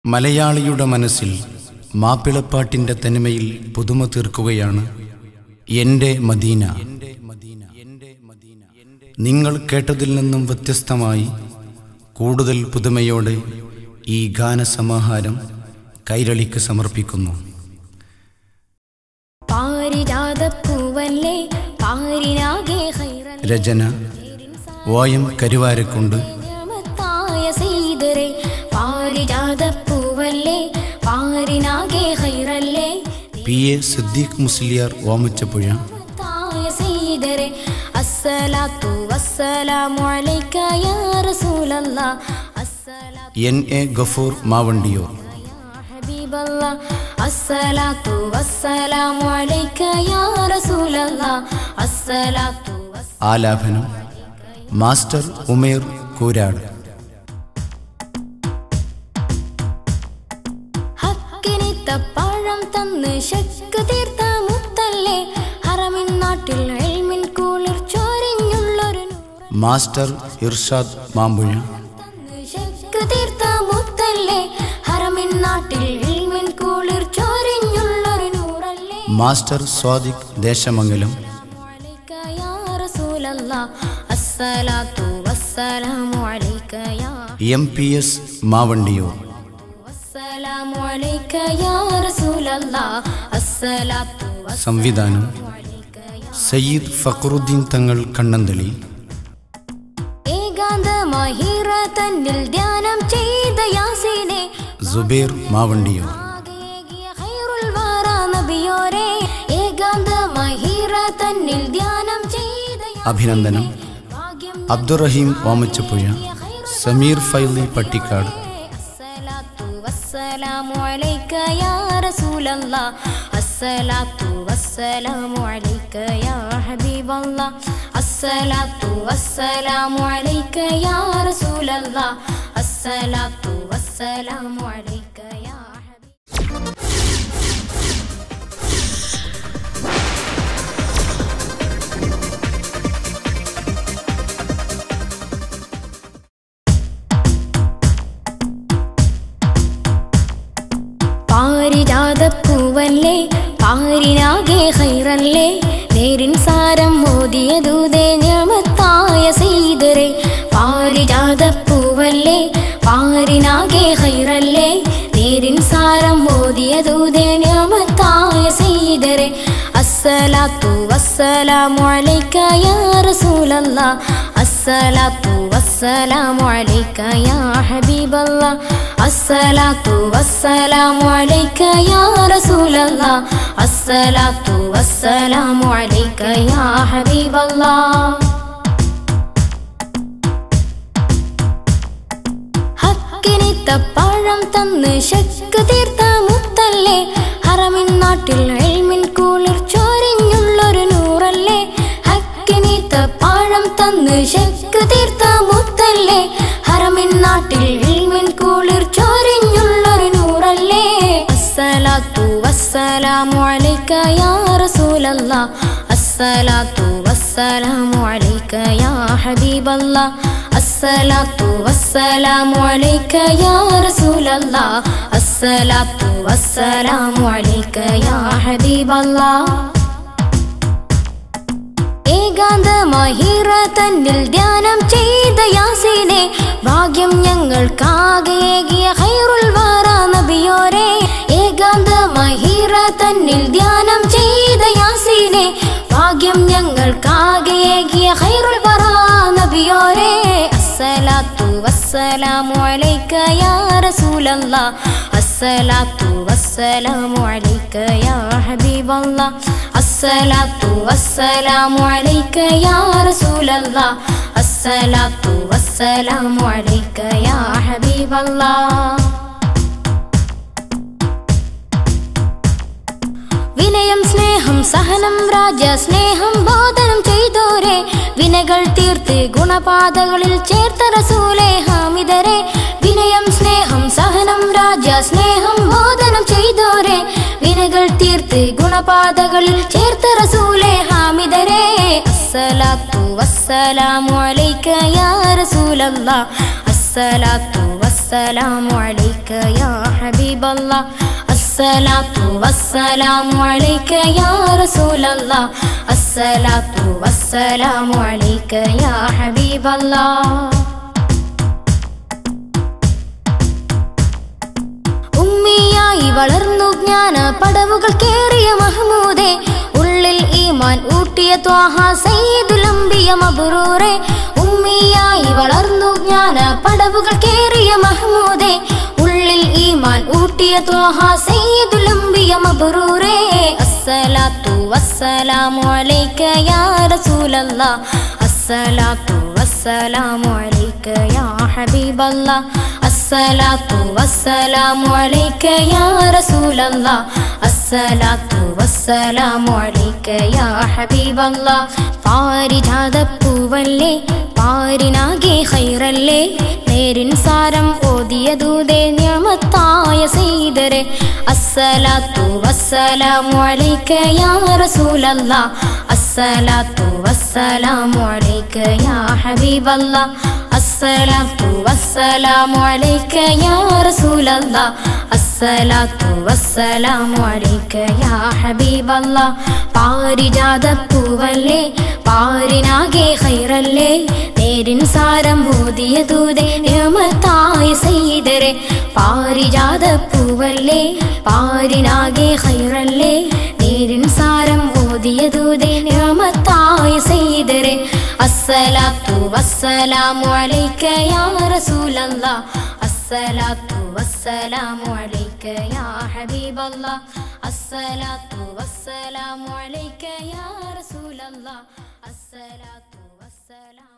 മലയാളിയുടെ മനസ്സിൽ മാപ്പിളപ്പാട്ടിൻ്റെ തനിമയിൽ പുതുമ തീർക്കുകയാണ് എൻ്റെ മദീന നിങ്ങൾ കേട്ടതിൽ നിന്നും വ്യത്യസ്തമായി കൂടുതൽ പുതുമയോടെ ഈ ഗാനസമാഹാരം കൈരളിക്ക് സമർപ്പിക്കുന്നു പാരിജാതപ്പൂവല്ലേ പാരിനാകെ ഹൈറൽ രചന വായം കരുവാരക്കുണ്ട് ഞാമത്തായ സീതരെ പാരിജാതപ്പൂവല്ലേ പാരിനാകെ ഹൈറല്ലേ പി എ സിദ്ദീഖ് മുസ്ലിയാർ ഓമച്ചപ്പുഴ തായ സീതരെ അസ്സലാത്തു വസ്സലാമു അലൈക യാ റസൂലല്ലാ അസ്സലാത്തു എൻ എ ഗഫൂർ മാവണ്ടിയോർ യാ ഹബീബല്ലാ അസ്സലാത്തു വസ്സലാമു അലൈക യാ റസൂലല്ലാ അസ്സലാത്തു വസ്സലാമു ആലാപനം മാസ്റ്റർ ഉമേർ കൂരാട് ഹക്കിനിത്തപ്പഴം തന്ന് ശക്ക് തീർത്ത മുത്തല്ലേ ഹറമിൻ നാട്ടിൽ എൽമിൻ കുളിർ ചൊരിഞ്ഞുള്ളൊരു നൂറ് മാസ്റ്റർ ഇർഷാദ് മാമ്പുഴ തന്ന് ശക്ക് തീർത്ത മുത്തല്ലേ ഹറമിൻ നാട്ടിൽ എൽമിൻ കുളിർ ചൊരിഞ്ഞുള്ളൊരു നൂറല്ലേ മാസ്റ്റർ സ്വാദിഖ് ദേശമംഗലം അലൈക യാ റസൂലല്ലാ അസ്സലാത്തു വസ്സലാമു അലൈക യാ എം പി എസ് മാവണ്ടിയൂർ വസ്സലാമു അലൈക യാ റസൂലല്ലാ അസ്സലാത്തു സംവിധാനം അലൈക യാ സയ്യിദ് ഫഖറുദ്ദീൻ തങ്ങൾ കണ്ണന്തളി ഏകാന്തമായി ഹീറ തന്നിൽ ധ്യാനം ചെയ്ത യാസീനെ സുബൈർ മാവണ്ടിയൂർ ആകെയേകിയ ഖൈറുൽ വാറ നബിയോരെ ഏകാന്തമായി ഹീറ തന്നിൽ ധ്യാനം ചെയ്ത യാസീനെ അഭിനന്ദനം ഭാഗ്യം അബ്ദുറഹീം ഓമച്ചപ്പുഴ സമീർ ഫൈലി പട്ടിക്കാട് അസ്സലാത്തു വസ്സലാമു അലൈക യാ റസൂലല്ലാ അസ്സലാത്തു വസ്സലാമു അലൈക യാ ഹബീബല്ലാ അസ്സലാത്തു വസ്സലാമു അലൈക യാ റസൂലല്ലാ അസ്സലാത്തു വസ്സലാമു അലൈക യാ ഹബീബ് പാരിജാതപ്പൂവല്ലേ പാരിനാകെ ഹൈറല്ലേ നേരിൻ സാരം മോദിയതൂതേ ഞമത്തായ സീതരെ പാരിജാതപ്പൂവല്ലേ പാരിനാകെ ഹൈറല്ലേ നേരിൻ സാരം മോദിയതൂതേ ഞമത്തായ സീതരെ അസ്സലാത്തു വസ്സലാമു അലൈക യാ റസൂലല്ലാ അസ്സലാത്തു വസ്സലാമു അലൈക യാ ഹബീബല്ലാ അസ്സലാത്തു വസ്സലാമു അലൈക യാ റസൂലല്ലാ അസ്സലാത്തു വസ്സലാമു അലൈക യാ ഹബീബല്ലാ ഹക്കിനിത്തപ്പഴം തന്ന് ശക്ക് തീർത്ത മുത്തല്ലേ ഹറമിൻ നാട്ടിൽ എൽമിൻ കുളിർ ചൊരിഞ്ഞുള്ളൊരു നൂറല്ലേ ഹക്കിനിത്തപ്പഴം തന്ന് ശക്ക് തീർത്ത മുത്തല്ലേ ഹറമിൻ നാട്ടിൽ എൽമിൻ കുളിർ ചൊരിഞ്ഞുള്ളൊരു നൂറല്ലേ അസ്സലാത്തു വസ്സലാമു അലൈക യാ റസൂലല്ലാ അസ്സലാത്തു വസ്സലാമു അലൈക യാ ഹബീബല്ലാ അസ്സലാത്തു വസ്സലാമു അലൈക യാ റസൂലല്ലാ അസ്സലാത്തു വസ്സലാമു അലൈക യാ ഹബീബല്ലാ ഏകാന്തമായി ഹീറ തന്നിൽ ധ്യാനം ചെയ്ത യാസീനെ ഭാഗ്യം ഞങ്ങൾക്കാകെയേകിയ ഹൈറുൽ വാറ നബിയോരെ ഏകാന്തമായി ഹീറ തന്നിൽ ധ്യാനം ചെയ്ത യാസീനെ ഭാഗ്യം ഞങ്ങൾക്കാകെയേകിയ ഹൈറുൽ വാറ നബിയോരെ അസ്സലാത്തു വസ്സലാമു അലൈക യാ റസൂലല്ലാ അസ്സലാത്തു വസ്സലാമു അലൈക യാ ഹബീബല്ലാ അസ്സലാത്തു വസ്സലാമു അലൈക യാ റസൂലല്ലാ അസ്സലാത്തു വസ്സലാമു അലൈക യാ ഹബീബല്ലാ വിനയം സ്നേഹം സഹനം രാജ സ്നേഹം ബോധനം ചെയ്തോരെ വിനകൾ തീർത്ത് ഗുണപാതകളിൽ ചേർത്ത റസൂലേ ഹാമിദരെ വിനയം സ്നേഹം സഹനം രാജ സ്നേഹം ബോധനം ചെയ്തോരെ വിനകൾ തീർത്ത് ഗുണപാതകളിൽ ചേർത്ത റസൂലേ ഹാമിദരെ അസ്സലാത്തു വസ്സലാമു അലൈക യാ റസൂലല്ലാ الصلاة والسلام عليك يا حبيب الله الصلاة والسلام عليك يا رسول الله الصلاة والسلام عليك يا حبيب الله ഉമ്മിയായി വളർന്നു ജ്ഞാന പടവുകൾ കേറിയ മഹ്മൂദെ ഉള്ളിൽ ഈമാൻ ഊട്ടിയ ത്വാഹ സയ്യിദുലംബിയ മബ്റൂറെ ഉമ്മിയായി വളർന്നു ജ്ഞാന പടവുകൾ കേറിയ മഹ്മൂദെ ഉള്ളിൽ ഈമാൻ ഊട്ടിയ ത്വാഹ സയ്യിദുലംബിയ മബ്റൂറെ അസ്സലാത്തു വസ്സലാമു അലൈക യാ റസൂലല്ലാഹ് അസ്സലാത്തു വസ്സലാമു അലൈക യാ ഹബീബല്ലാഹ് അസ്സലാത്തു വസ്സലാമു അലൈക യാ റസൂലല്ലാഹ് അസ്സലാത്തു വസ്സലാമു അലൈക യാ ഹബീബല്ലാഹ് പാരിജാതപ്പൂവല്ലേ പാരിനാകെ ഖൈറല്ലേ നേരിൻ സാരം ഓതിയ ദൂതേ നിയമത്തായ സീതരെ അസ്സലാത്തു വസ്സലാമു അലൈക യാ റസൂലല്ലാഹ് അസ്സലാത്തു വസ്സലാമു അലൈക യാ ഹബീബല്ലാഹ് അസ്സലാത്തു വസ്സലാമു അലൈക യാ റസൂലല്ലാഹ് അസ്സലാത്തു വസ്സലാമു അലൈക യാ ഹബീബല്ലാഹ് പാരിജാതപ്പൂവല്ലേ പാരിനാകെ ഖൈറല്ലേ നേരിൻ സാരം ബോധിയ ദൂതേ നിയമത്തായ സയ്യിദരെ പാരിജാതപ്പൂവല്ലേ പാരിനാകെ ഖൈറല്ലേ നേരിൻ സാരം ഓതിയ ദൂതേ നിയമത്തായ സയ്യിദരെ അസ്സലാത്തു വസ്സലാമു അലൈക യാ റസൂലല്ലാഹ് അസ്സലാത്തു വസ്സലാമു അലൈക യാ ഹബീബല്ലാഹ് അസ്സലാത്തു വസ്സലാമു അലൈക യാ റസൂലല്ലാഹ് അസ്സലാത്തു വസ്സലാമു